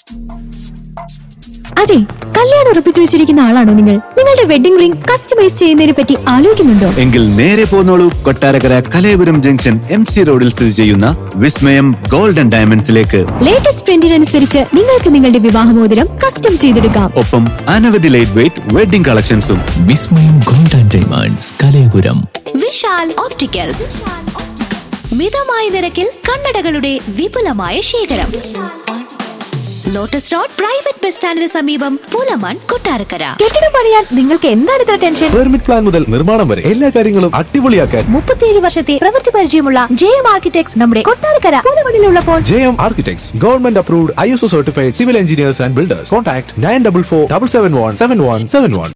അതെ കല്യാണം ഉറപ്പിച്ചു വെച്ചിരിക്കുന്ന ആളാണോ നിങ്ങൾ നിങ്ങളുടെ വെഡിംഗ് റിംഗ് കസ്റ്റമൈസ് ചെയ്യുന്നതിനെ പറ്റി ആലോചിക്കുന്നുണ്ടോ എങ്കിൽ നേരെ പോന്നോളൂ Kottarakkara Kalayapuram junction M C റോഡിൽ സ്ഥിതി ചെയ്യുന്ന വിസ്മയം ഗോൾഡൻ ഡയമണ്ട്സിലേക്ക് ലേറ്റസ്റ്റ് ട്രെൻഡിനനുസരിച്ച് നിങ്ങൾക്ക് നിങ്ങളുടെ വിവാഹമോതിരം കസ്റ്റം ചെയ്തെടുക്കാം ഒപ്പം അനവധി ലൈറ്റ് വെയിറ്റ് വെഡിംഗ് കളക്ഷൻസും Vismayam golden diamonds Kalayapuram Vishal opticals മിതമായ നിരക്കിൽ കണ്ണടകളുടെ വിപുലമായ ശേഖരം ലോട്ടസ് റോഡ് പ്രൈവറ്റ് ബസ് സ്റ്റാൻഡിന് സമീപം പൂലമൺ കൊട്ടാരക്കര കെട്ടിടം പണിയാൻ നിങ്ങൾക്ക് എന്താണ് ഇത്ര ടെൻഷൻ പെർമിറ്റ് പ്ലാൻ മുതൽ നിർമ്മാണം വരെ എല്ലാ കാര്യങ്ങളും അടിപൊളിയാക്കാൻ മുപ്പത്തിയേഴ് വർഷത്തെ പ്രവൃത്തി പരിചയമുള്ള ജെ എം ആർക്കിടെക്ട്സ് നമ്മുടെ കൊട്ടാരക്കര പൂലമണിലുള്ളപ്പോൾ J M architects government approved I S O certified civil engineers and builders contact nine double four double seven one seven one seven one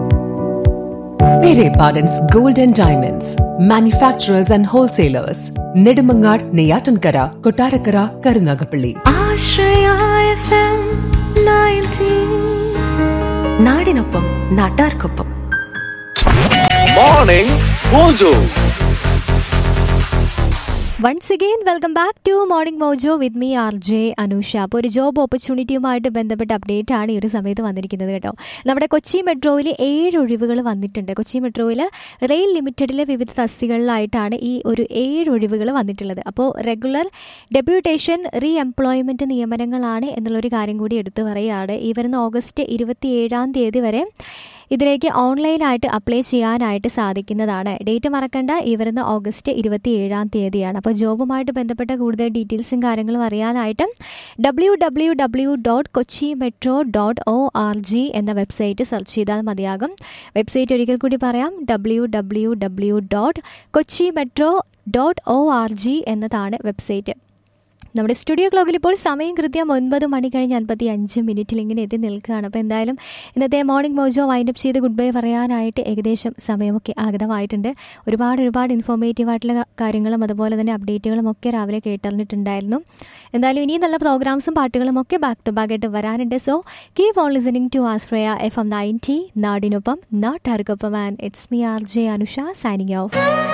Pere Pardon's Gold and Diamonds, manufacturers and wholesalers, Nedumangad, Neyatankara, Kotarakara, Karunagapalli. നാടിനൊപ്പം നാട്ടാർക്കൊപ്പം morning mojo once again welcome back to morning mojo with me R J Anusha അപ്പോൾ ഒരു job ഓപ്പർച്യൂണിറ്റിയുമായിട്ട് ബന്ധപ്പെട്ട update ആണ് ഈ ഒരു സമയത്ത് വന്നിരിക്കുന്നത് കേട്ടോ നമ്മുടെ കൊച്ചി മെട്രോയിൽ ഏഴ് ഒഴിവുകൾ വന്നിട്ടുണ്ട് കൊച്ചി മെട്രോയിൽ റെയിൽ ലിമിറ്റഡിലെ വിവിധ തസ്തികളിലായിട്ടാണ് ഈ ഒരു ഏഴ് ഒഴിവുകൾ വന്നിട്ടുള്ളത് അപ്പോൾ റെഗുലർ ഡെപ്യൂട്ടേഷൻ റീ എംപ്ലോയ്മെൻറ്റ് നിയമനങ്ങളാണ് എന്നുള്ളൊരു കാര്യം കൂടി എടുത്തു പറയുകയാണ് ഈ വരുന്ന ഓഗസ്റ്റ് ഇരുപത്തി ഏഴാം തീയതി വരെ ഇതിലേക്ക് ഓൺലൈനായിട്ട് അപ്ലൈ ചെയ്യാനായിട്ട് സാധിക്കുന്നതാണ് ഡേറ്റ് മറക്കണ്ട ഈ വരുന്ന ഓഗസ്റ്റ് ഇരുപത്തി ഏഴാം തീയതിയാണ് അപ്പോൾ ജോബുമായിട്ട് ബന്ധപ്പെട്ട കൂടുതൽ ഡീറ്റെയിൽസും കാര്യങ്ങളും അറിയാനായിട്ട് W W W dot Kochi metro dot O R G എന്ന വെബ്സൈറ്റ് സെർച്ച് ചെയ്താൽ മതിയാകും വെബ്സൈറ്റ് ഒരിക്കൽ കൂടി പറയാം W W W dot Kochi metro dot O R G എന്നതാണ് വെബ്സൈറ്റ് നമ്മുടെ സ്റ്റുഡിയോ ക്ലോക്കിൽ ഇപ്പോൾ സമയം കൃത്യം ഒൻപത് മണി കഴിഞ്ഞ് അൻപത്തി അഞ്ച് മിനിറ്റിൽ ഇങ്ങനെ എത്തി നിൽക്കുകയാണ് അപ്പോൾ എന്തായാലും ഇന്നത്തെ മോർണിംഗ് മോജോ വൈൻഡപ്പ് ചെയ്ത് ഗുഡ് ബൈ പറയാനായിട്ട് ഏകദേശം സമയമൊക്കെ ആഗതമായിട്ടുണ്ട് ഒരുപാട് ഒരുപാട് ഇൻഫോർമേറ്റീവ് ആയിട്ടുള്ള കാര്യങ്ങളും അതുപോലെ തന്നെ അപ്ഡേറ്റുകളും ഒക്കെ രാവിലെ കേട്ടറിഞ്ഞിട്ടുണ്ടായിരുന്നു എന്തായാലും ഇനിയും നല്ല പ്രോഗ്രാംസും പാട്ടുകളും ഒക്കെ ബാക്ക് ടു ബാക്ക് ആയിട്ട് വരാനുണ്ട് so keep on listening to Astraya F M ninety നാടിനൊപ്പം നാട്ടാർക്കൊപ്പം and it's me R J Anusha signing of